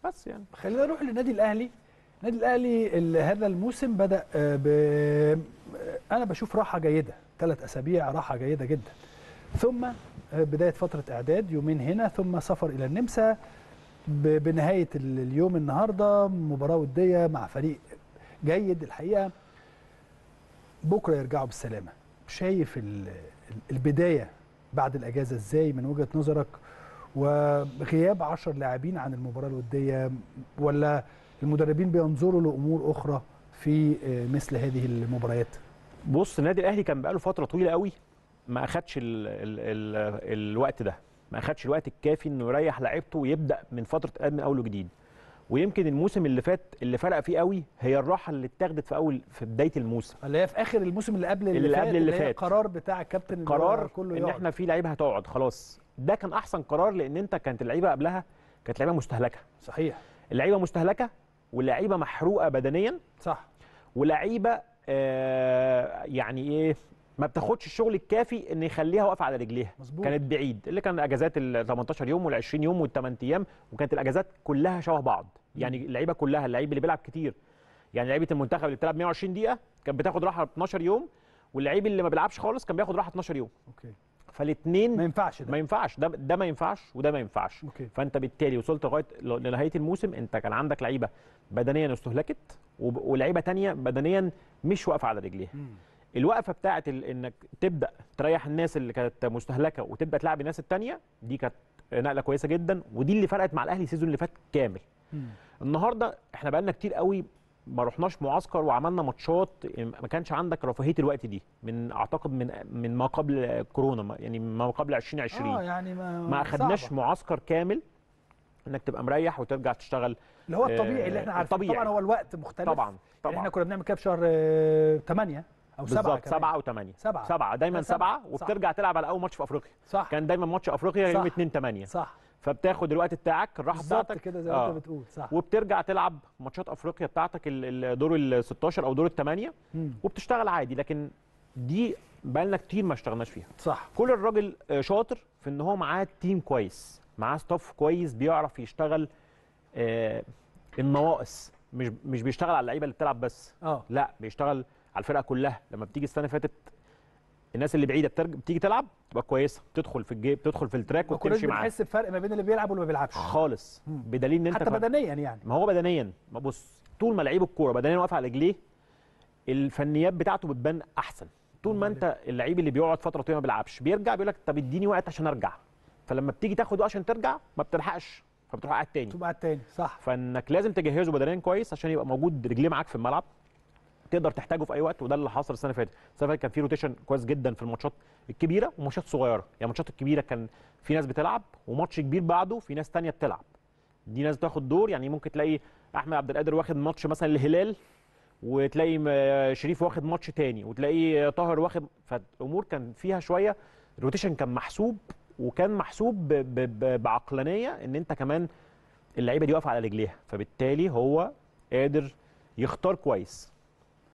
بس يعني خلينا نروح للنادي الاهلي النادي الاهلي ال- هذا الموسم بدا آه، ب آه، انا بشوف راحه جيده ثلاث اسابيع راحه جيده جدا ثم آه، بدايه فتره اعداد يومين هنا ثم سفر الى النمسا ب- بنهايه ال- اليوم النهارده مباراه وديه مع فريق جيد الحقيقه بكره يرجعوا بالسلامه شايف ال- ال- البدايه بعد الاجازه ازاي من وجهه نظرك وغياب 10 لاعبين عن المباراه الوديه ولا المدربين بينظروا لامور اخرى في آه، مثل هذه المباريات بص النادي الاهلي كان بقاله فتره طويله قوي ما اخدش ال ال ال الوقت ده ما اخدش الوقت الكافي انه يريح لعيبته ويبدا من فتره من اول وجديد ويمكن الموسم اللي فات اللي فرق فيه قوي هي الراحه اللي اتاخدت في اول في بدايه الموسم اللي هي في اخر الموسم اللي قبل اللي, اللي فات قبل اللي هي فات. قرار بتاع الكابتن اللي هو قرار كله ان يقعد. احنا في لعيبه هتقعد خلاص ده كان احسن قرار لان انت كانت اللعيبه قبلها كانت لعيبه مستهلكه صحيح اللعيبه مستهلكه واللعيبه محروقه بدنيا صح ولعيبه آه يعني ايه ما بتاخدش الشغل الكافي ان يخليها واقفه على رجليها مظبوط. كانت بعيد اللي كان اجازات ال 18 يوم وال 20 يوم وال 8 ايام وكانت الاجازات كلها شبه بعض يعني اللعيبه كلها اللعيب اللي بيلعب كتير يعني لعيبه المنتخب اللي بتلعب 120 دقيقه كانت بتاخد راحه 12 يوم واللعيب اللي ما بيلعبش خالص كان بياخد راحه 12 يوم اوكي فالاثنين ما ينفعش ده ما ينفعش ده ده ما ينفعش وده ما ينفعش أوكي. فانت بالتالي وصلت لغايه لنهايه الموسم انت كان عندك لعيبه بدنيا استهلكت وب- ولعيبه تانية بدنيا مش واقفه على رجليها مم. الوقفه بتاعه ال... انك تبدا تريح الناس اللي كانت مستهلكه وتبدا تلعب الناس التانية دي كانت نقله كويسه جدا ودي اللي فرقت مع الاهلي السيزون اللي فات كامل مم. النهارده احنا بقالنا كتير قوي ما رحناش معسكر وعملنا ماتشات ما كانش عندك رفاهيه الوقت دي من اعتقد من من ما قبل كورونا ما- يعني ما قبل 2020 اه يعني ما ما اخدناش صعبة. معسكر كامل انك تبقى مريح وترجع تشتغل اللي هو الطبيعي اللي آه، احنا عارفينه الطبيعي. طبعا هو الوقت مختلف طبعا يعني طبعا احنا كنا بنعمل كده في شهر 8 او 7 بالظبط سبعة وثمانية سبعة. سبعة دايما لا، سبعة. سبعة صح. وبترجع تلعب على أول ماتش في أفريقيا صح كان دايما ماتش أفريقيا يوم صح. 2 8 صح فبتاخد الوقت بتاعك الراحة بالظبط بتاعتك كده زي ما آه. انت بتقول صح وبترجع تلعب ماتشات أفريقيا بتاعتك ال- ال- دور ال 16 أو دور الثمانية مم. وبتشتغل عادي لكن دي بقالنا كتير ما اشتغلناش فيها صح كل الراجل آه، شاطر في ان هو معاه تيم كويس معاه ستاف كويس بيعرف يشتغل آه، النواقص مش مش بيشتغل على اللعيبه اللي بتلعب بس اه لا بيشتغل على الفرقه كلها لما بتيجي السنه اللي فاتت الناس اللي بعيده بترج... بتيجي تلعب تبقى كويسه بتدخل في الجيب بتدخل في التراك ما كناش وبتمشي معاه بنحس بفرق ما بين اللي بيلعب واللي ما بيلعبش خالص مم. بدليل ان انت حتى ف- بدنيا يعني ما هو بدنيا ما بص طول ما لعيب الكوره بدنيا واقف على رجليه الفنيات بتاعته بتبان احسن طول ما انت اللعيب اللي بيقعد فتره طويله ما بيلعبش بيرجع بيقول لك طب اديني وقت عشان ارجع فلما بتيجي تاخد وقت عشان ترجع ما بتلحقش فبتروح قاعد تاني تبقى التاني صح فانك لازم تجهزه بدنيا كويس عشان يبقى موجود رجليه معاك في الملعب تقدر تحتاجه في اي وقت وده اللي حصل السنه اللي فاتت السنه اللي فاتت كان في روتيشن كويس جدا في الماتشات الكبيره وماتشات صغيره يعني الماتشات الكبيره كان في ناس بتلعب وماتش كبير بعده في ناس تانية بتلعب دي ناس بتاخد دور يعني ممكن تلاقي احمد عبد القادر واخد ماتش مثلا الهلال وتلاقي م- شريف واخد ماتش تاني وتلاقي طاهر واخد فالامور كان فيها شويه الروتيشن كان محسوب وكان محسوب ب- ب- ب- بعقلانيه ان انت كمان اللعيبه دي واقفه على رجليها فبالتالي هو قادر يختار كويس